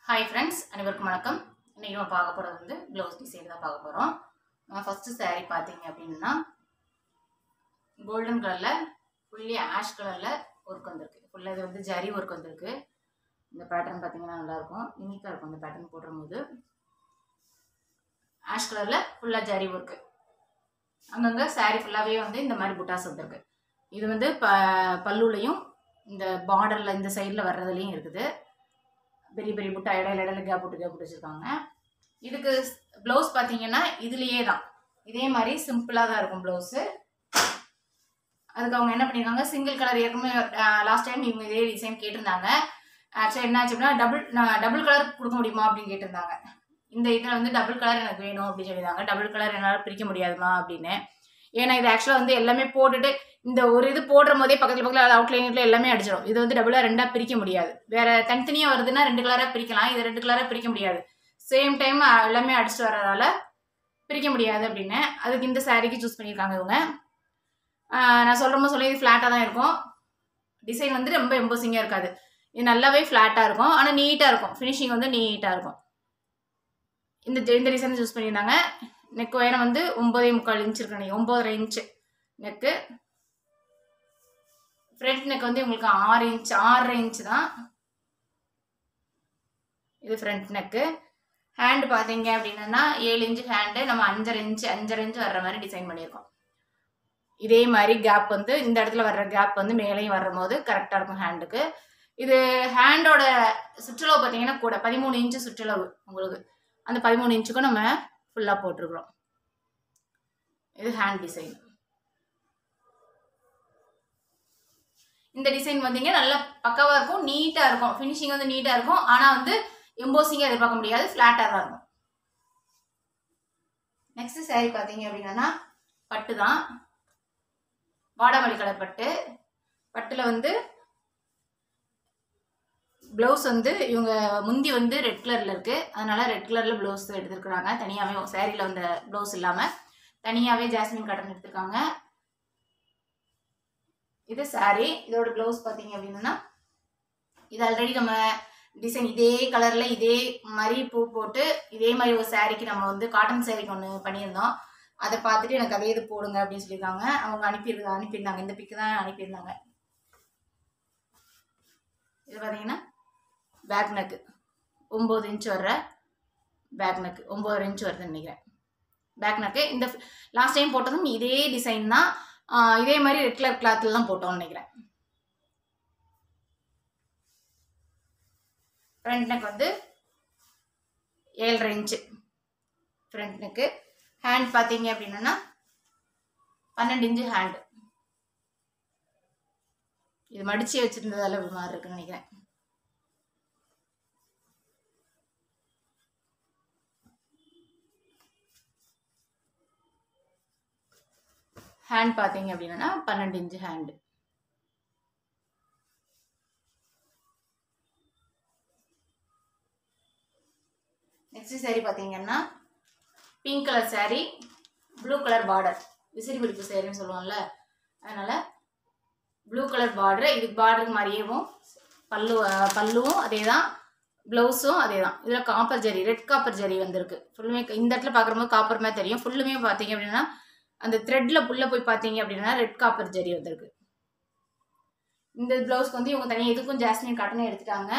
Hi friends அனைவருக்கும் வணக்கம் இன்னைக்கு நம்ம பார்க்க போகிறது வந்து ப்ளவுஸ் டிசைன் தான் பார்க்க போகிறோம் ஃபஸ்ட்டு saree பார்த்தீங்க அப்படின்னா கோல்டன் கலரில் ஃபுல்லி ஆஷ் கலரில் ஒர்க் வந்திருக்கு ஃபுல்லாக இது வந்து ஜரி ஒர்க் வந்திருக்கு இந்த பேட்டர்ன் பார்த்தீங்கன்னா நல்லாயிருக்கும் யூனிக்காக இருக்கும் இந்த பேட்டர்ன் போடும்போது ஆஷ் கலரில் ஃபுல்லாக ஜரி ஒர்க்கு அங்கங்கே saree ஃபுல்லாகவே வந்து இந்த மாதிரி புட்டாஸ் வந்திருக்கு இது வந்து ப பல்லுலையும் இந்த பார்டரில் இந்த சைடில் வர்றதுலையும் இருக்குது பெரிய பெரிய புட்டா இடையில இடையில கேப் விட்டு கேப் விட்டு வச்சுருக்காங்க இதுக்கு ப்ளவுஸ் பார்த்தீங்கன்னா இதுலேயே தான் இதே மாதிரி சிம்பிளாக தான் இருக்கும் ப்ளவுஸு அதுக்கு அவங்க என்ன பண்ணியிருக்காங்க சிங்கிள் கலர் ஏற்கனவே லாஸ்ட் டைம் இவங்க இதே டிசைன் கேட்டிருந்தாங்க ஆக்சுவலாக என்ன ஆச்சுன்னா டபுள் டபுள் கலர் கொடுக்க முடியுமா அப்படின்னு கேட்டிருந்தாங்க இந்த இதில் வந்து டபுள் கலர் எனக்கு வேணும் அப்படின்னு சொல்லியிருந்தாங்க டபுள் கலர் என்னால் பிரிக்க முடியாதுமா அப்படின்னு ஏன்னா இது ஆக்சுவலாக வந்து எல்லாமே போட்டுட்டு இந்த ஒரு இது போடுற போதே பக்கத்தில் பக்கத்தில் அவுட்லைனில் எல்லாமே அடிச்சிடும் இது வந்து டபுளாக ரெண்டாக பிரிக்க முடியாது வேற தனித்தனியாக வருதுன்னா ரெண்டு கலராக பிரிக்கலாம் இது ரெண்டு கலராக பிரிக்க முடியாது சேம் டைம் எல்லாமே அடிச்சுட்டு வர்றதால பிரிக்க முடியாது அப்படின்னு அதுக்கு இந்த சாரீக்கு சூஸ் பண்ணியிருக்காங்க இவங்க ஆஹ் நான் சொல்கிறோமோ சொல்லி இது ஃப்ளாட்டாக தான் இருக்கும் டிசைன் வந்து ரொம்ப எம்போசிங்காக இருக்காது இது நல்லாவே ஃப்ளாட்டாக இருக்கும் ஆனால் நீட்டாக இருக்கும் ஃபினிஷிங் வந்து நீட்டாக இருக்கும் இந்த இந்த டிசைன் சூஸ் பண்ணியிருந்தாங்க நெக் உயரம் வந்து ஒம்பதே முக்கால் இன்ச் இருக்கு நினைக்கிறேன். ஒம்பதரை இன்ச்சு நெக்கு ஃப்ரண்ட் நெக் வந்து உங்களுக்கு ஆறு இன்ச் ஆறரை இன்ச் தான் இது ஃப்ரண்ட் நெக்கு ஹேண்டு பார்த்தீங்க அப்படின்னா ஏழு இன்ச்சு ஹேண்டு நம்ம அஞ்சரை இன்ச்சு அஞ்சரை இன்ச்சு வர்ற மாதிரி டிசைன் பண்ணியிருக்கோம் இதே மாதிரி கேப் வந்து இந்த இடத்துல வர்ற கேப் வந்து மேலேயும் வர்ற போது கரெக்டாக இருக்கும் ஹேண்டுக்கு இது ஹேண்டோட சுற்றளவு பார்த்தீங்கன்னா கூட பதிமூணு இன்ச்சு சுற்றளவு உங்களுக்கு அந்த பதிமூணு இன்ச்சுக்கும் நம்ம ஃபுல்லாக போட்டிருக்கிறோம் இது ஹேண்ட் டிசைன் இந்த டிசைன் வந்தீங்க நல்லா பக்காவாக இருக்கும் நீட்டாக இருக்கும் ஃபினிஷிங் வந்து நீட்டாக இருக்கும் ஆனால் வந்து எம்போசிங்காக எதிர்பார்க்க முடியாது ஃப்ளாட்டாக தான் இருக்கும் நெக்ஸ்ட் saree பார்த்தீங்க அப்படின்னா பட்டு தான் வாடாமல்லி கலர் பட்டு பட்டில் வந்து ப்ளவுஸ் வந்து இவங்க முந்தி வந்து ரெட் கலரில் இருக்குது அதனால ரெட் கலரில் ப்ளவுஸ் எடுத்துருக்குறாங்க தனியாகவே சேரீயில் வந்த ப்ளவுஸ் இல்லாமல் தனியாகவே ஜாஸ்மின் காட்டன் எடுத்திருக்காங்க இது saree இதோட ப்ளவுஸ் பார்த்தீங்க அப்படின்னா இது ஆல்ரெடி நம்ம டிசைன் இதே கலரில் இதே மாதிரி பூ போட்டு இதே மாதிரி ஒரு சாரீக்கு நம்ம வந்து காட்டன் சாரீக்கு ஒன்று பண்ணியிருந்தோம் அதை பார்த்துட்டு எனக்கு அதே இது போடுங்க அப்படின்னு சொல்லியிருக்காங்க அவங்க அனுப்பியிருக்க அனுப்பியிருந்தாங்க இந்த பிக்கு தான் அனுப்பியிருந்தாங்க இது பார்த்தீங்கன்னா பேக் நெக்கு ஒம்பது இன்ச் வர்ற பேக் நெக்கு ஒம்பது இன்ச் வருதுன்னு நினைக்கிறேன் பேக் நெக்கு இந்த லாஸ்ட் டைம் போட்டதும் இதே டிசைன் தான் ஆஹ் இதே மாதிரி ரெட் கலர் கிளாத்தில் தான் போட்டோம்னு நினைக்கிறேன் ஃப்ரண்ட் நெக் வந்து ஏழரை இன்ச்சு ஃப்ரண்ட் நெக்கு ஹேண்ட் பார்த்தீங்க அப்படின்னா பன்னெண்டு இன்ச்சு ஹேண்டு இது மடிச்சு வச்சிருந்ததால ஒரு மாதிரி இருக்குன்னு நினைக்கிறேன் ஹேண்ட் பார்த்தீங்க அப்படின்னா பன்னெண்டு இன்ச்சு ஹேண்டு நெக்ஸ்ட் saree பார்த்தீங்கன்னா pink colour saree blue colour border விசிறி பிடிப்பு சேரீன்னு சொல்லுவோம்ல அதனால ப்ளூ கலர் பார்டர் இதுக்கு பார்டருக்கு மாதிரியேவும் பல்லு அஹ், பல்லுவும் அதே தான் ப்ளவுஸும் அதே தான் இதில் copper zari red copper zari வந்திருக்கு ஃபுல்லுமே இந்த இடத்துல பார்க்குறம்போது காப்பர் மாதிரி தெரியும் ஃபுல்லுமே பார்த்தீங்க அப்படின்னா அந்த த்ரெட்டில் புல்ல போய் பார்த்தீங்க அப்படின்னா ரெட் காப்பர் ஜரி வந்திருக்கு இந்த ப்ளவுஸ்க்கு வந்து இவங்க தனியாக இதுக்கும் ஜாஸ்மின் காட்டனே எடுத்துட்டாங்க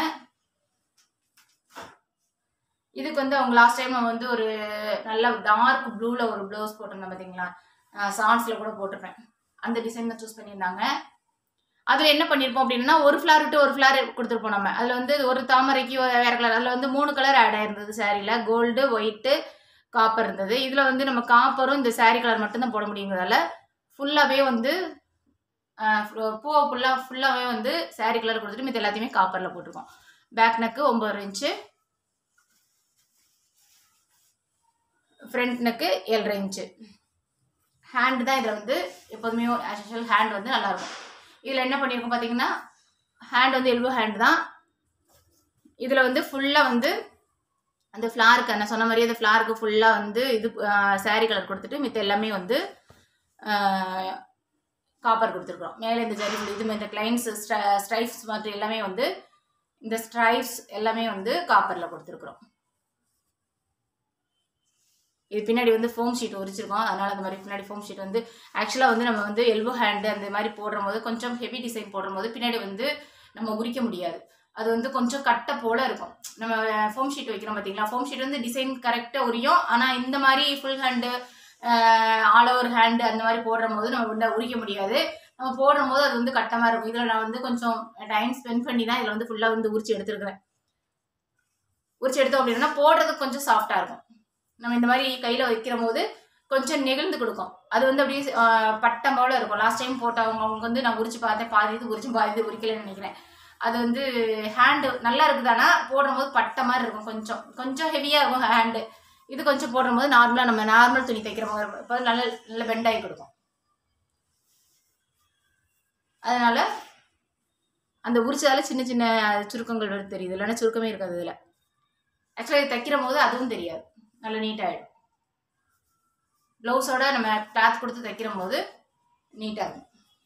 இதுக்கு வந்து அவங்க லாஸ்ட் டைம் வந்து ஒரு நல்ல டார்க் ப்ளூவில் ஒரு ப்ளவுஸ் போட்டிருந்தேன் பார்த்தீங்களா சான்ஸில் கூட போட்டிருப்பேன் அந்த டிசைன் தான் சூஸ் பண்ணியிருந்தாங்க அதில் என்ன பண்ணியிருப்போம் அப்படின்னா ஒரு ஃப்ளார் விட்டு ஒரு ஃப்ளார் கொடுத்துருப்போம் நம்ம அதில் வந்து ஒரு தாமரைக்கு ஒரு வேற கலர் அதில் வந்து மூணு கலர் ஆட் ஆயிருந்தது சாரியில் கோல்டு ஒயிட்டு காப்பர் இருந்தது இதில் வந்து நம்ம காப்பரும் இந்த saree கலர் மட்டும்தான் போட முடியுங்கிறதால ஃபுல்லாகவே வந்து ஆஹ், பூவை ஃபுல்லாக ஃபுல்லாகவே வந்து saree கலர் கொடுத்துட்டு மித்த எல்லாத்தையுமே காப்பரில் போட்டிருக்கோம் பேக் நெக்கு ஒம்பது இன்ச்சு ஃப்ரண்ட் நெக்கு ஏழரை இன்ச்சு ஹேண்டு தான் இதில் வந்து எப்போதுமே ஆஸ் யூஷுவல் ஹேண்ட் வந்து நல்லாயிருக்கும் இதில் என்ன பண்ணியிருக்கோம் பார்த்தீங்கன்னா ஹேண்ட் வந்து எல்போ ஹேண்ட் தான் இதில் வந்து ஃபுல்லாக வந்து அந்த ஃப்ளாருக்கு நான் சொன்ன மாதிரியே அந்த ஃப்ளாருக்கு ஃபுல்லாக வந்து இது saree கலர் கொடுத்துட்டு மித்த எல்லாமே வந்து காப்பர் கொடுத்துருக்குறோம் மேலே இந்த ஜரி இது இந்த கிளைன்ஸ் ஸ்ட்ரைப்ஸ் மாதிரி எல்லாமே வந்து இந்த ஸ்ட்ரைப்ஸ் எல்லாமே வந்து காப்பரில் கொடுத்துருக்குறோம் இது பின்னாடி வந்து ஃபோம் ஷீட் உரிச்சிருக்கோம் அதனால அந்த மாதிரி பின்னாடி ஃபோம் ஷீட் வந்து ஆக்சுவலாக வந்து நம்ம வந்து எல்போ ஹேண்டு அந்த மாதிரி போடுற போது கொஞ்சம் ஹெவி டிசைன் போடுற போது பின்னாடி வந்து நம்ம உரிக்க முடியாது அது வந்து கொஞ்சம் கட்டை போல இருக்கும் நம்ம ஃபோம் ஷீட் வைக்கிறோம் பார்த்தீங்களா ஃபோம் ஷீட் வந்து டிசைன் கரெக்டாக உரியும் ஆனால் இந்த மாதிரி full hand all over hand அந்த மாதிரி போடுற போது நம்ம வந்து உரிக்க முடியாது நம்ம போடுற போது அது வந்து கட்டமாக இருக்கும் இதில் நான் வந்து கொஞ்சம் டைம் ஸ்பெண்ட் பண்ணி தான் இதில் வந்து ஃபுல்லாக வந்து உரிச்சு எடுத்துருக்கிறேன் உரிச்சு எடுத்தோம் அப்படின்னா போடுறதுக்கு கொஞ்சம் சாஃப்டாக இருக்கும் நம்ம இந்த மாதிரி கையில் வைக்கிற போது கொஞ்சம் நெகிழ்ந்து கொடுக்கும் அது வந்து அப்படியே ஆஹ், பட்டம் போல இருக்கும் லாஸ்ட் டைம் போட்டவங்க அவங்க வந்து நான் உரிச்சு பார்த்தேன் பாதி இது உரிச்சு பாதி இது உரிக்கலைன்னு நினைக்கிறேன் அது வந்து ஹேண்டு நல்லா இருக்குதானா போடும் போது பட்ட மாதிரி இருக்கும் கொஞ்சம் கொஞ்சம் ஹெவியாக இருக்கும் ஹேண்டு இது கொஞ்சம் போடும் போது நார்மலாக நம்ம நார்மல் துணி தைக்கிற மாதிரி இருக்கும். இப்போ நல்ல நல்ல பெண்ட் ஆகி கொடுக்கும் அதனால அந்த உரிச்சதால சின்ன சின்ன சுருக்கங்கள் வருது தெரியுது இல்லைன்னா சுருக்கமே இருக்காது இதில் ஆக்சுவலாக இது தைக்கிற போது அதுவும் தெரியாது நல்ல நீட்டாகிடும் ப்ளவுஸோட நம்ம கிளாத் கொடுத்து தைக்கிற போது நீட்டாக இருக்கும்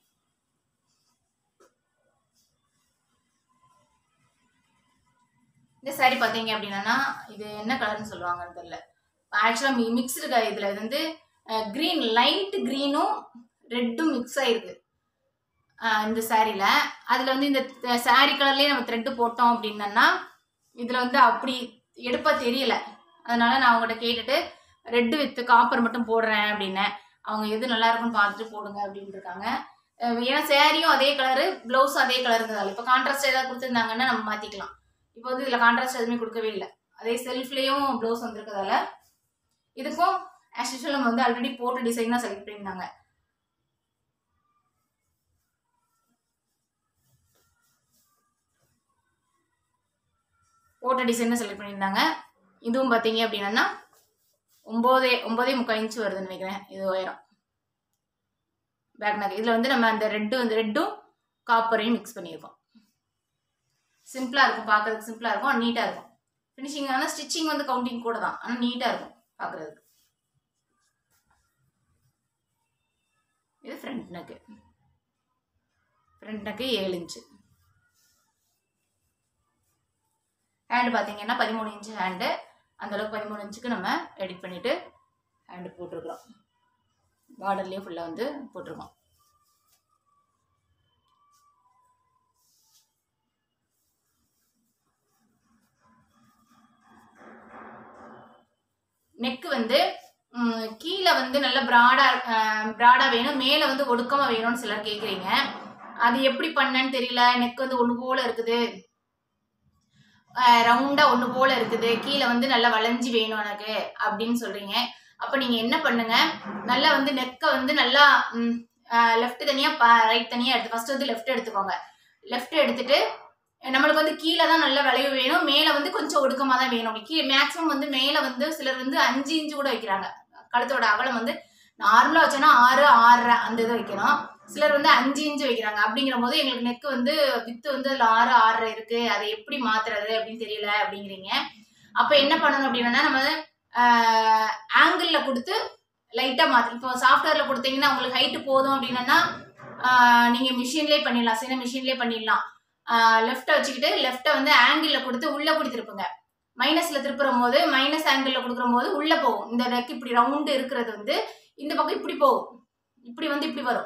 இந்த saree பார்த்தீங்க அப்படின்னா இது என்ன கலர்னு சொல்லுவாங்கன்னு தெரியல ஆக்சுவலாக மிக்ஸ்டு இதில் இது வந்து க்ரீன் லைட் க்ரீனும் ரெட்டும் மிக்ஸ் ஆயிருக்கு அஹ் இந்த சாரியில் அதில் வந்து இந்த saree கலர்லேயே நம்ம த்ரெட்டு போட்டோம் அப்படின்னா இதில் வந்து அப்படி எடுப்பா தெரியல அதனால நான் அவங்ககிட்ட கேட்டுட்டு ரெட்டு வித் காப்பர் மட்டும் போடுறேன் அப்படின்னேன் அவங்க எது நல்லா இருக்கும்னு பார்த்துட்டு போடுங்க அப்படின்னு இருக்காங்க அஹ் ஏன்னா சேரீயும் அதே கலரு ப்ளவுஸும் அதே கலர் இருந்ததால இப்போ கான்ட்ராஸ்ட் ஏதாவது கொடுத்துருந்தாங்கன்னா நம்ம மாற்றிக்கலாம் இப்போ வந்து இதில் கான்ட்ராஸ்ட் எதுவுமே கொடுக்கவே இல்லை அதே செல்ஃப்லேயும் ப்ளவுஸ் வந்திருக்கதால இதுக்கும் ஆஸ் யூஷுவல் நம்ம வந்து ஆல்ரெடி போட்ட டிசைன் தான் செலக்ட் பண்ணியிருந்தாங்க போட்ட டிசைன் செலக்ட் பண்ணியிருந்தாங்க இதுவும் பார்த்தீங்க அப்படின்னா ஒம்போதே ஒம்போதே முக்கால் இன்ச்சு வருதுன்னு நினைக்கிறேன் இது உயரம் பேக் நகை இதில் வந்து நம்ம அந்த ரெட்டு வந்து ரெட்டும் காப்பரையும் மிக்ஸ் பண்ணியிருக்கோம் சிம்பிளாக இருக்கும் பார்க்கறதுக்கு சிம்பிளாக இருக்கும் நீட்டாக இருக்கும் ஃபினிஷிங் ஆனால் ஸ்டிச்சிங் வந்து கவுண்டிங் கூட தான் ஆனால் நீட்டாக இருக்கும் பார்க்குறதுக்கு இது ஃப்ரண்ட் நக்கு ஃப்ரண்ட் நக்கு ஏழு இன்ச்சு ஹேண்டு பார்த்தீங்கன்னா பதிமூணு இன்ச்சு ஹேண்டு அந்தளவுக்கு பதிமூணு இன்ச்சுக்கு நம்ம எடிட் பண்ணிவிட்டு ஹேண்டு போட்டிருக்கிறோம் பார்டர்லேயே ஃபுல்லாக வந்து போட்டிருக்கோம் நெக்கு வந்து ம், கீழே வந்து நல்ல ப்ராடா ப்ராடா வேணும் மேலே வந்து ஒடுக்கமாக வேணும்னு சிலர் கேட்குறீங்க அது எப்படி பண்ணேன்னு தெரியல நெக் வந்து ஒன்று போல இருக்குது ரவுண்டாக ஒன்று போல இருக்குது கீழே வந்து நல்லா வளைஞ்சு வேணும் எனக்கு அப்படின்னு சொல்கிறீங்க அப்போ நீங்கள் என்ன பண்ணுங்க நல்லா வந்து நெக்கை வந்து நல்லா லெஃப்ட் தனியாக ரைட் தனியாக எடுத்து ஃபர்ஸ்ட் வந்து லெஃப்ட் எடுத்துக்கோங்க லெஃப்ட் எடுத்துட்டு நம்மளுக்கு வந்து கீழே தான் நல்ல விளைவு வேணும் மேலே வந்து கொஞ்சம் ஒடுக்கமாக தான் வேணும் கீழே மேக்ஸிமம் வந்து மேலே வந்து சிலர் வந்து அஞ்சு இன்ச்சு கூட வைக்கிறாங்க கழுத்தோட அகலம் வந்து நார்மலாக வச்சோன்னா ஆறு ஆறரை அந்த இது வைக்கணும் சிலர் வந்து அஞ்சு இன்ச்சு வைக்கிறாங்க அப்படிங்கிற போது எங்களுக்கு நெக்கு வந்து வித்து வந்து அதில் ஆறு ஆறரை இருக்கு அதை எப்படி மாத்துறது அப்படின்னு தெரியல அப்படிங்கிறீங்க அப்போ என்ன பண்ணணும் அப்படின்னா நம்ம ஆங்கிளில் கொடுத்து லைட்டாக மாற்றி இப்போ சாஃப்ட்வேரில் கொடுத்தீங்கன்னா உங்களுக்கு ஹைட்டு போதும் அப்படின்னா நீங்கள் மிஷின்லேயே பண்ணிடலாம் சின்ன மிஷின்லேயே பண்ணிடலாம் லெஃப்ட்டை வச்சுக்கிட்டு லெஃப்ட்டை வந்து ஆங்கிளில் கொடுத்து உள்ளே கூட திருப்புங்க மைனஸில் திருப்புற போது மைனஸ் ஆங்கிளில் கொடுக்குற போது உள்ளே போகும் இந்த நெக் இப்படி ரவுண்டு இருக்கிறது வந்து இந்த பக்கம் இப்படி போகும் இப்படி வந்து இப்படி வரும்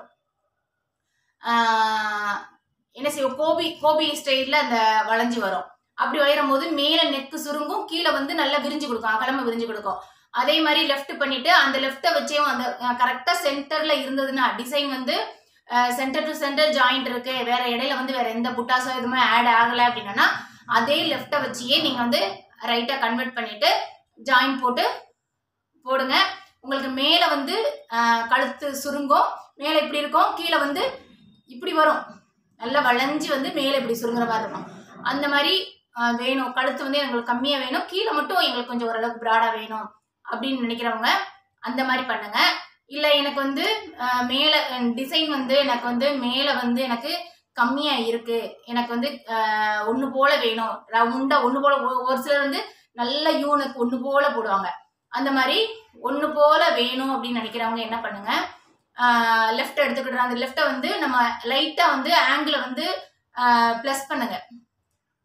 ஆஹ் என்ன செய்வோம் கோபி கோபி ஸ்டைலில் அந்த வளைஞ்சு வரும் அப்படி வளையும் போது மேலே நெக்கு சுருங்கும் கீழே வந்து நல்லா விரிஞ்சு கொடுக்கும் அகலமா விரிஞ்சு கொடுக்கும் அதே மாதிரி லெஃப்ட் பண்ணிட்டு அந்த லெஃப்ட்டை வச்சேயும் அந்த கரெக்டாக சென்டரில் இருந்ததுன்னா டிசைன் வந்து சென்டர் டு சென்டர் ஜாயிண்ட் இருக்கு வேற இடையில வந்து வேற எந்த புட்டாஸோ எதுவுமே ஆட் ஆகலை அப்படின்னா அதே லெஃப்ட்டை வச்சியே நீங்கள் வந்து ரைட்டாக கன்வெர்ட் பண்ணிட்டு ஜாயின் போட்டு போடுங்க உங்களுக்கு மேலே வந்து ஆஹ், கழுத்து சுருங்கும் மேலே இப்படி இருக்கும் கீழே வந்து இப்படி வரும் நல்லா வளைஞ்சு வந்து மேலே இப்படி சுருங்குற மாதிரி இருக்கும் அந்த மாதிரி ஆஹ், வேணும் கழுத்து வந்து எங்களுக்கு கம்மியாக வேணும் கீழே மட்டும் எங்களுக்கு கொஞ்சம் ஓரளவுக்கு ப்ராடாக வேணும் அப்படின்னு நினைக்கிறவங்க அந்த மாதிரி பண்ணுங்க இல்லை எனக்கு வந்து ஆஹ், மேலே டிசைன் வந்து எனக்கு வந்து மேலே வந்து எனக்கு கம்மியாக இருக்கு எனக்கு வந்து ஒன்று போல வேணும் ரவுண்டாக ஒன்று போல ஒ- ஒரு சிலர் வந்து நல்ல யூனுக்கு ஒன்று போல போடுவாங்க அந்த மாதிரி ஒன்று போல வேணும் அப்படின்னு நினைக்கிறவங்க என்ன பண்ணுங்க லெஃப்ட் எடுத்துக்கிட்டு அந்த லெஃப்ட்டை வந்து நம்ம லைட்டாக வந்து ஆங்கிளை வந்து ப்ளஸ் பண்ணுங்க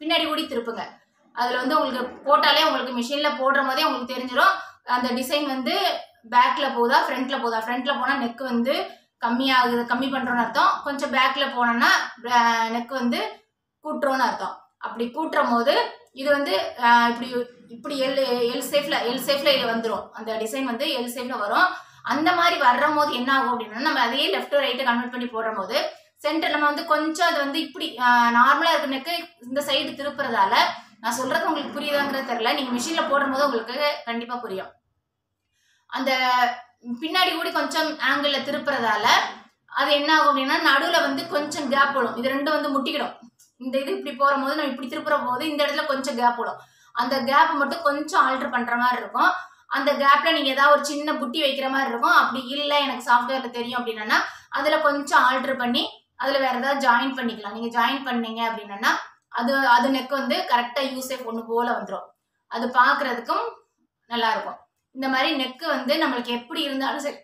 பின்னாடி கூடி திருப்புங்க அதில் வந்து உங்களுக்கு போட்டாலே உங்களுக்கு மிஷினில் போடுற போதே உங்களுக்கு தெரிஞ்சிடும் அந்த டிசைன் வந்து பேக்கில் போகுதா ஃப்ரண்ட்டில் போகுதா ஃப்ரண்ட்டில் போனால் நெக் வந்து கம்மியாகுது கம்மி பண்ணுறோன்னு அர்த்தம் கொஞ்சம் பேக்கில் போனோன்னா நெக் வந்து கூட்டுறோன்னு அர்த்தம் அப்படி கூட்டுறும் போது இது வந்து ஆஹ், இப்படி இப்படி எல் எல் சேஃப்ல எல் சேஃப்ல வந்துடும் அந்த டிசைன் வந்து எல் சேஃப்ல வரும் அந்த மாதிரி வர்ற போது என்ன ஆகும் அப்படின்னா நம்ம அதையே லெஃப்ட் ரைட்டு கன்வெர்ட் பண்ணி போடுற போது சென்டர் நம்ம வந்து கொஞ்சம் அது வந்து இப்படி நார்மலாக இருக்க நெக்கு இந்த சைடு திருப்புறதால நான் சொல்றது உங்களுக்கு புரியுதாங்கிறது தெரியல நீங்க மிஷின்ல போடும் போது உங்களுக்கு கண்டிப்பா புரியும் அந்த பின்னாடி கூட கொஞ்சம் ஆங்கிள் திருப்புறதால அது என்ன ஆகும் அப்படின்னா நடுவுல வந்து கொஞ்சம் கேப் விடும் இது ரெண்டும் வந்து முட்டிக்கிடும் இந்த இது இப்படி போற போது நம்ம இப்படி திருப்புற போது இந்த இடத்துல கொஞ்சம் கேப் விடும் அந்த கேப் மட்டும் கொஞ்சம் ஆல்டர் பண்ற மாதிரி இருக்கும் அந்த கேப்ல நீங்க ஏதாவது ஒரு சின்ன புட்டி வைக்கிற மாதிரி இருக்கும் அப்படி இல்லை எனக்கு சாஃப்ட்வேர்ல தெரியும் அப்படின்னா அதுல கொஞ்சம் ஆல்டர் பண்ணி அதுல வேற ஏதாவது ஜாயின் பண்ணிக்கலாம் நீங்க ஜாயின் பண்ணீங்க அப்படின்னா அது அது நெக் வந்து கரெக்டா யூசேஃப் ஒன்று போல வந்துடும் அது பார்க்கறதுக்கும் நல்லா இருக்கும் இந்த மாதிரி நெக்கு வந்து நம்மளுக்கு எப்படி இருந்தாலும் சரி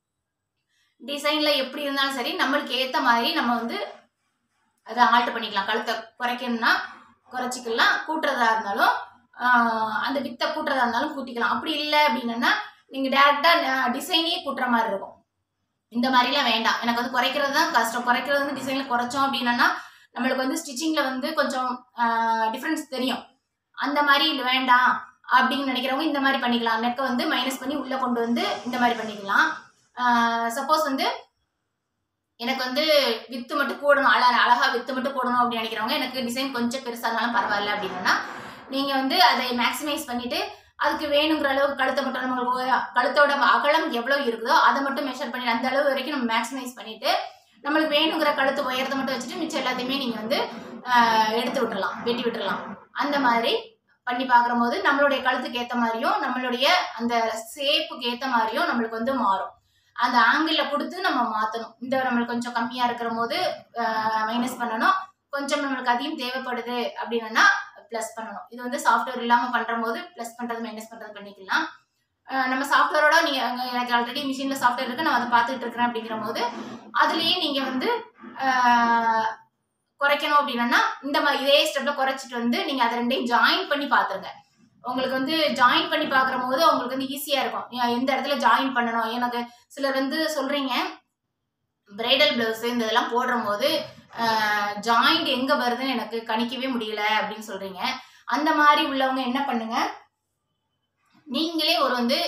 டிசைன்ல எப்படி இருந்தாலும் சரி நம்மளுக்கு ஏத்த மாதிரி நம்ம வந்து அதை ஆல்ட் பண்ணிக்கலாம் கழுத்தை குறைக்கணும்னா குறைச்சிக்கலாம் கூட்டுறதா இருந்தாலும் ஆஹ், அந்த வித்தை கூட்டுறதா இருந்தாலும் கூட்டிக்கலாம் அப்படி இல்லை அப்படின்னா நீங்க டேரக்டா டிசைனே கூட்டுற மாதிரி இருக்கும் இந்த மாதிரிலாம் வேண்டாம் எனக்கு வந்து குறைக்கிறது தான் கஷ்டம் குறைக்கிறது வந்து டிசைன்ல குறைச்சோம் அப்படின்னா நம்மளுக்கு வந்து ஸ்டிச்சிங்ல வந்து கொஞ்சம் டிஃப்ரென்ஸ் தெரியும் அந்த மாதிரி இல்ல வேண்டாம் அப்படின்னு நினைக்கிறவங்க இந்த மாதிரி பண்ணிக்கலாம் நெக்கை வந்து மைனஸ் பண்ணி உள்ள கொண்டு வந்து இந்த மாதிரி பண்ணிக்கலாம் சப்போஸ் வந்து எனக்கு வந்து வித்து மட்டும் போடணும் அழ அழகா வித்து மட்டும் போடணும் அப்படின்னு நினைக்கிறவங்க எனக்கு டிசைன் கொஞ்சம் பெருசா இருந்தாலும் பரவாயில்ல அப்படின்னா நீங்க வந்து அதை மேக்ஸிமைஸ் பண்ணிட்டு அதுக்கு வேணுங்கிற அளவுக்கு கழுத்தை மட்டும் நம்மளுக்கு கழுத்தோட அகலம் எவ்வளவு இருக்குதோ அதை மட்டும் மெஷர் பண்ணி அந்த அளவு வரைக்கும் நம்ம மேக்ஸிமைஸ் பண்ணிட்டு நம்மளுக்கு வேணுங்கிற கழுத்து உயரத்தை மட்டும் வச்சுட்டு மிச்சம் எல்லாத்தையுமே நீங்க வந்து ஆஹ், எடுத்து விட்டுறலாம் வெட்டி விட்டுறலாம் அந்த மாதிரி பண்ணி பார்க்குற போது நம்மளுடைய கழுத்துக்கு ஏற்ற மாதிரியும் நம்மளுடைய அந்த ஷேப்புக்கு ஏற்ற மாதிரியும் நம்மளுக்கு வந்து மாறும் அந்த ஆங்கிளில் கொடுத்து நம்ம மாற்றணும் இந்த நம்மளுக்கு கொஞ்சம் கம்மியாக இருக்கிற போது மைனஸ் பண்ணணும் கொஞ்சம் நம்மளுக்கு அதிகம் தேவைப்படுது அப்படின்னா ப்ளஸ் பண்ணணும் இது வந்து சாஃப்ட்வேர் இல்லாமல் பண்ணுற போது ப்ளஸ் பண்ணுறது மைனஸ் பண்ணுறது பண்ணிக்கலாம் அஹ் நம்ம சாஃப்ட்வேரோட நீங்கள் எனக்கு ஆல்ரெடி மிஷினில் சாஃப்ட்வேர் இருக்கு நான் அதை பார்த்துட்டு இருக்கிறேன் அப்படிங்கிற போது அதுலேயே நீங்கள் வந்து அஹ், குறைக்கணும் அப்படின்னா இந்த மாதிரி இதே ஸ்டெப்பில் குறைச்சிட்டு வந்து நீங்கள் அதை ரெண்டையும் ஜாயின் பண்ணி பார்த்துருங்க உங்களுக்கு வந்து ஜாயின் பண்ணி பார்க்குற போது உங்களுக்கு வந்து ஈஸியாக இருக்கும் ஏன் எந்த இடத்துல ஜாயின் பண்ணணும் எனக்கு சிலர் வந்து சொல்கிறீங்க பிரைடல் ப்ளவுஸ் இந்த இதெல்லாம் போடுற போது ஜாயிண்ட் எங்கே வருதுன்னு எனக்கு கணிக்கவே முடியல அப்படின்னு சொல்கிறீங்க அந்த மாதிரி உள்ளவங்க என்ன பண்ணுங்க நீங்களே ஒரு வந்து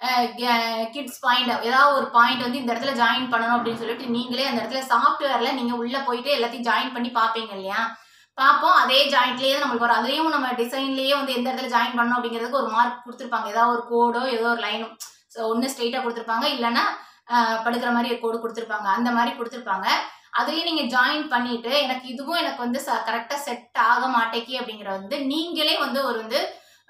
கிட்ஸ் பாயிண்ட் ஏதாவது ஒரு பாயிண்ட் வந்து இந்த இடத்துல ஜாயின் பண்ணணும் அப்படின்னு சொல்லிட்டு நீங்களே அந்த இடத்துல சாஃப்ட்வேர்ல நீங்க உள்ள போயிட்டு எல்லாத்தையும் ஜாயின் பண்ணி பார்ப்பீங்க இல்லையா பார்ப்போம் அதே ஜாயிண்ட்லயே தான் நம்மளுக்கு வரும் அதுலயும் நம்ம டிசைன்லயே வந்து எந்த இடத்துல ஜாயின் பண்ணணும் அப்படிங்கிறதுக்கு ஒரு மார்க் கொடுத்துருப்பாங்க ஏதாவது ஒரு கோடோ ஏதோ ஒரு லைனும் ஸோ ஒன்று ஸ்ட்ரெயிட்டாக கொடுத்துருப்பாங்க இல்லைன்னா ஆஹ், படுக்கிற மாதிரி ஒரு கோடு கொடுத்துருப்பாங்க அந்த மாதிரி கொடுத்துருப்பாங்க அதுலயும் நீங்க ஜாயின் பண்ணிட்டு எனக்கு இதுவும் எனக்கு வந்து கரெக்டாக செட் ஆக மாட்டேக்கி அப்படிங்கிற வந்து நீங்களே வந்து ஒரு வந்து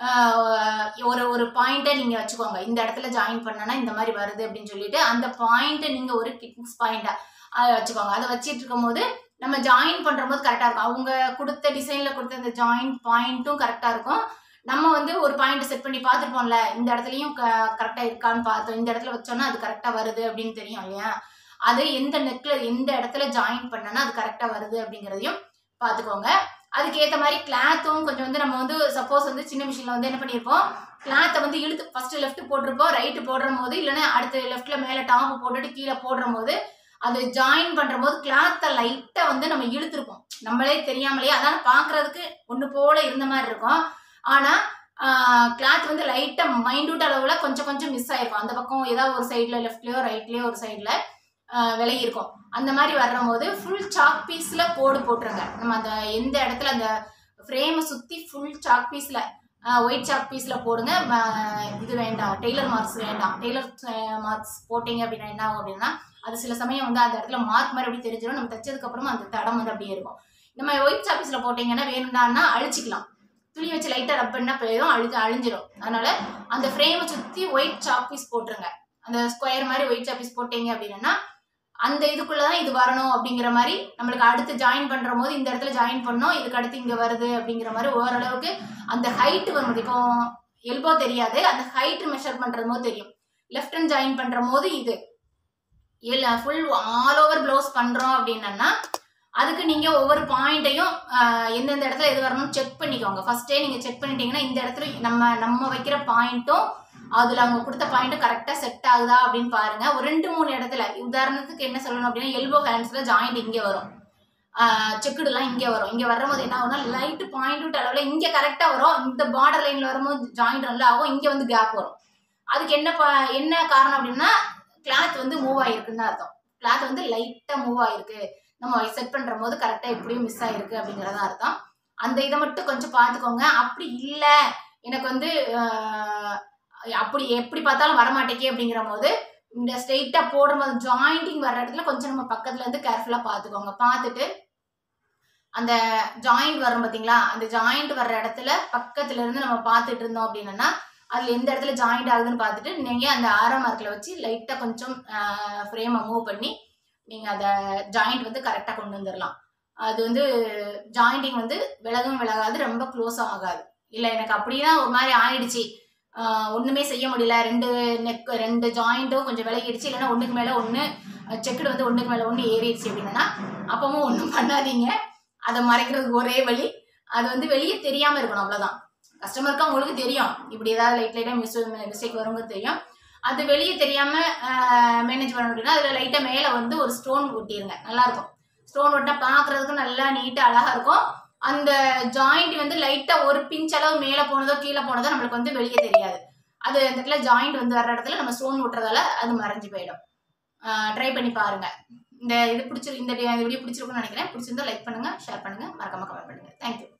ஆஹ், ஒரு ஒரு பாயிண்ட்டை நீங்க வச்சுக்கோங்க இந்த இடத்துல ஜாயின் பண்ணனா இந்த மாதிரி வருது அப்படின்னு சொல்லிட்டு அந்த பாயிண்ட்டை நீங்க ஒரு கிக்ஸ் பாயிண்டா அதை வச்சுக்கோங்க அதை வச்சிட்டு இருக்கும்போது நம்ம ஜாயின் பண்ற போது கரெக்டா இருக்கும் அவங்க கொடுத்த டிசைன்ல கொடுத்த அந்த ஜாயின் பாயிண்ட்டும் கரெக்டா இருக்கும் நம்ம வந்து ஒரு பாயிண்ட் செட் பண்ணி பார்த்துருப்போம்ல இந்த இடத்துலயும் கரெக்டா இருக்கான்னு பார்த்தோம் இந்த இடத்துல வச்சோம்னா அது கரெக்டா வருது அப்படின்னு தெரியும் இல்லையா அது எந்த நெக்ல எந்த இடத்துல ஜாயின் பண்ணனா அது கரெக்டா வருது அப்படிங்கிறதையும் பார்த்துக்கோங்க அதுக்கேற்ற மாதிரி கிளாத்தும் கொஞ்சம் வந்து நம்ம வந்து சப்போஸ் வந்து சின்ன மிஷினில் வந்து என்ன பண்ணியிருப்போம் கிளாத்தை வந்து இழுத்து ஃபர்ஸ்ட் லெஃப்ட் போட்டிருப்போம் ரைட்டு போடுற போது இல்லைன்னா அடுத்து லெஃப்ட்ல மேலே டாப் போட்டுட்டு கீழே போடுற போது அது ஜாயின் பண்ற போது கிளாத்தை லைட்டா வந்து நம்ம இழுத்துருப்போம் நம்மளே தெரியாமலே அதான் பார்க்கிறதுக்கு ஒன்று போல இருந்த மாதிரி இருக்கும் ஆனா கிளாத் வந்து லைட்டா மைண்டூட் அளவுல கொஞ்சம் கொஞ்சம் மிஸ் ஆயிருக்கும் அந்த பக்கம் ஏதாவது ஒரு சைட்ல லெஃப்ட்லயோ ரைட்லயோ ஒரு சைட்ல விலகி இருக்கும் அந்த மாதிரி வரும்போது ஃபுல் சாக் பீஸ்ல கோடு போட்டுருங்க நம்ம அந்த எந்த இடத்துல அந்த ஃப்ரேமை சுத்தி ஃபுல் சாக் பீஸ்ல ஒயிட் சாக் பீஸ்ல போடுங்க ம- இது வேண்டாம் டெய்லர் மார்க்ஸ் வேண்டாம் டெய்லர் மார்க்ஸ் போட்டீங்க அப்படின்னா என்ன ஆகும் அப்படின்னா அது சில சமயம் வந்து அந்த இடத்துல மார்க் மாதிரி அப்படி தெரிஞ்சிடும் நம்ம தைச்சதுக்கு அப்புறமா அந்த தடம் வந்து அப்படியே இருக்கும் இந்த மாதிரி ஒயிட் சாப்பீஸ்ல போட்டீங்கன்னா வேணும்னா அழிச்சிக்கலாம் துணி வச்சு லைட்டா ரப் பண்ணா போயிடும் அழிஞ்சு அழிஞ்சிடும் அதனால அந்த ஃப்ரேமை சுத்தி ஒயிட் சாப்பீஸ் போட்டுருங்க அந்த ஸ்கொயர் மாதிரி ஒயிட் சாப்பீஸ் போட்டீங்க அப்படின்னா அந்த இதுக்குள்ளதான் இது வரணும் அப்படிங்கிற மாதிரி நம்மளுக்கு அடுத்து ஜாயின் பண்ற போது இந்த இடத்துல ஜாயின் பண்ணோம் இதுக்கு அடுத்து இங்க வருது அப்படிங்கிற மாதிரி ஓரளவுக்கு அந்த ஹைட் வரும் இப்போ எல்போ தெரியாது அந்த ஹைட் மெஷர் பண்ற போது தெரியும் லெஃப்ட் ஹேண்ட் ஜாயின் பண்ற போது இது இல்ல ஃபுல் ஆல் ஓவர் ப்ளவுஸ் பண்றோம் அப்படின்னா அதுக்கு நீங்கள் ஒவ்வொரு பாயிண்ட்டையும் எந்தெந்த இடத்துல எது வரணும்னு செக் பண்ணிக்கோங்க ஃபர்ஸ்டே நீங்கள் செக் பண்ணிட்டீங்கன்னா இந்த இடத்துல நம்ம நம்ம வைக்கிற பாயிண்ட்டும் அதில் அவங்க கொடுத்த பாயிண்ட்டும் கரெக்டாக செட் ஆகுதா அப்படின்னு பாருங்க ஒரு ரெண்டு மூணு இடத்துல உதாரணத்துக்கு என்ன சொல்லணும் அப்படின்னா எல்போ ஹேண்ட்ஸில் ஜாயிண்ட் இங்கே வரும் செக்குடுலாம் இங்கே வரும் இங்கே வரும்போது என்ன ஆகும்னா லைட்டு பாயிண்ட் விட்டு அளவில் இங்கே கரெக்டாக வரும் இந்த பார்டர் லைனில் வரும்போது ஜாயிண்ட் நல்லா ஆகும் இங்கே வந்து கேப் வரும் அதுக்கு என்ன ப என்ன காரணம் அப்படின்னா கிளாத் வந்து மூவ் ஆகிருக்குன்னு தான் அர்த்தம் கிளாத் வந்து லைட்டாக மூவ் ஆகிருக்கு நம்ம செட் பண்ணுற போது கரெக்டாக எப்படியும் மிஸ் ஆகிருக்கு அப்படிங்கிறதா அர்த்தம் அந்த இதை மட்டும் கொஞ்சம் பார்த்துக்கோங்க அப்படி இல்லை எனக்கு வந்து ஆஹ், அப்படி எப்படி பார்த்தாலும் வரமாட்டேக்கே அப்படிங்கிற போது இந்த ஸ்ட்ரெயிட்டாக போடும்போது ஜாயிண்டிங் வர்ற இடத்துல கொஞ்சம் நம்ம பக்கத்துல இருந்து கேர்ஃபுல்லாக பார்த்துக்கோங்க பார்த்துட்டு அந்த ஜாயிண்ட் வரும் பார்த்தீங்களா அந்த ஜாயிண்ட் வர்ற இடத்துல பக்கத்துல இருந்து நம்ம பார்த்துட்டு இருந்தோம் அப்படின்னா அதில் எந்த இடத்துல ஜாயிண்ட் ஆகுதுன்னு பார்த்துட்டு நீங்கள் அந்த ஆரம் மார்க்கில் வச்சு லைட்டாக கொஞ்சம் ஃப்ரேமை மூவ் பண்ணி நீங்கள் அதை ஜாயிண்ட் வந்து கரெக்டாக கொண்டு வந்துடலாம் அது வந்து ஜாயிண்டிங் வந்து விலகும் விலகாது ரொம்ப க்ளோஸும் ஆகாது இல்லை எனக்கு அப்படின்னா ஒரு மாதிரி ஆயிடுச்சு ஆஹ் ஒண்ணுமே செய்ய முடியல ரெண்டு நெக் ரெண்டு ஜாயிண்ட்டும் கொஞ்சம் விலகிடுச்சு இல்லைன்னா ஒண்ணுக்கு மேல ஒண்ணு செக்குடு வந்து ஒண்ணுக்கு மேல ஒண்ணு ஏறிடுச்சு அப்படின்னா அப்பவும் ஒண்ணும் பண்ணாதீங்க அதை மறைக்கிறதுக்கு ஒரே வழி அது வந்து வெளியே தெரியாம இருக்கணும் அவ்வளவுதான் கஸ்டமருக்கு அவங்களுக்கு தெரியும் இப்படி ஏதாவது லைட் லைட்டா மிஸ் மிஸ்டேக் வருங்கிறது தெரியும் அது வெளியே தெரியாம மேனேஜ் பண்ண அப்படின்னா அதுல லைட்டா மேல வந்து ஒரு ஸ்டோன் ஒட்டிருங்க நல்லா இருக்கும் ஸ்டோன் ஒட்டினா பார்க்கிறதுக்கு நல்லா நீட்டா அழகா இருக்கும் அந்த ஜாயிண்ட் வந்து லைட்டா ஒரு பிஞ்ச் அளவு மேல போனதோ கீழே போனதோ நம்மளுக்கு வந்து வெளியே தெரியாது அது அந்த இடத்துல ஜாயிண்ட் வந்து வர்ற இடத்துல நம்ம ஸ்டோன் விட்டுறதால அது மறைஞ்சு போயிடும் ட்ரை பண்ணி பாருங்க இந்த இது பிடிச்சிரு இந்த வீடியோ பிடிச்சிருக்கும்னு நினைக்கிறேன் பிடிச்சிருந்தா லைக் பண்ணுங்க ஷேர் பண்ணுங்க மறக்காம கமெண்ட் பண்ணுங்க தேங்க்யூ